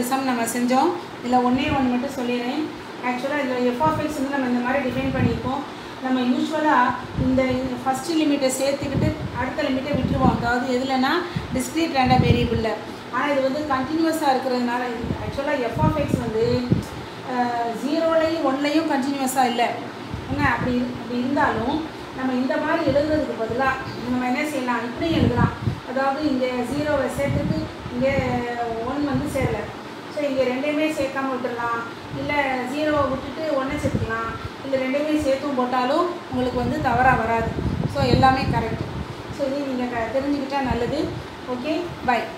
some நம்ம செஞ்சோம் இதில் ஒன்றே ஒன்று மட்டும் சொல்லிடுறேன் ஆக்சுவலாக இதில் எஃப் ஆஃப் எக்ஸ் வந்து நம்ம இந்த மாதிரி டிஃபைன் பண்ணியிருக்கோம் நம்ம யூஸ்வலாக இந்த ஃபஸ்ட்டு லிமிட்டை சேர்த்துக்கிட்டு அடுத்த லிமிட்டை விட்டுருவோம் அதாவது எதுலனா டிஸ்க்ரீட் ரேண்டம் வேரியபிளில் ஆனால் இது வந்து கண்டினியூஸாக இருக்கிறதுனால ஆக்சுவலாக எஃப் ஆஃப் எக்ஸ் வந்து ஜீரோலையும் ஒன்லையும் கண்டினியூஸாக இல்லை என்ன அப்படி இரு- அப்படி இருந்தாலும் நம்ம இந்த மாதிரி எழுதுறதுக்கு பதிலாக நம்ம என்ன செய்யலாம் இப்படி எழுதலாம் அதாவது இங்கே ஜீரோவை சேர்த்துட்டு இங்கே ஒன் வந்து சேரல ஸோ இங்கே ரெண்டையுமே சேர்க்காம விட்டுடலாம் இல்லை ஜீரோவை விட்டுட்டு ஒன்றை சேர்த்துக்கலாம் இல்லை ரெண்டையுமே சேர்த்தும் போட்டாலும் உங்களுக்கு வந்து தவறாக வராது ஸோ எல்லாமே கரெக்ட் ஸோ இது நீங்கள் க தெரிஞ்சுக்கிட்டா நல்லது ஓகே பை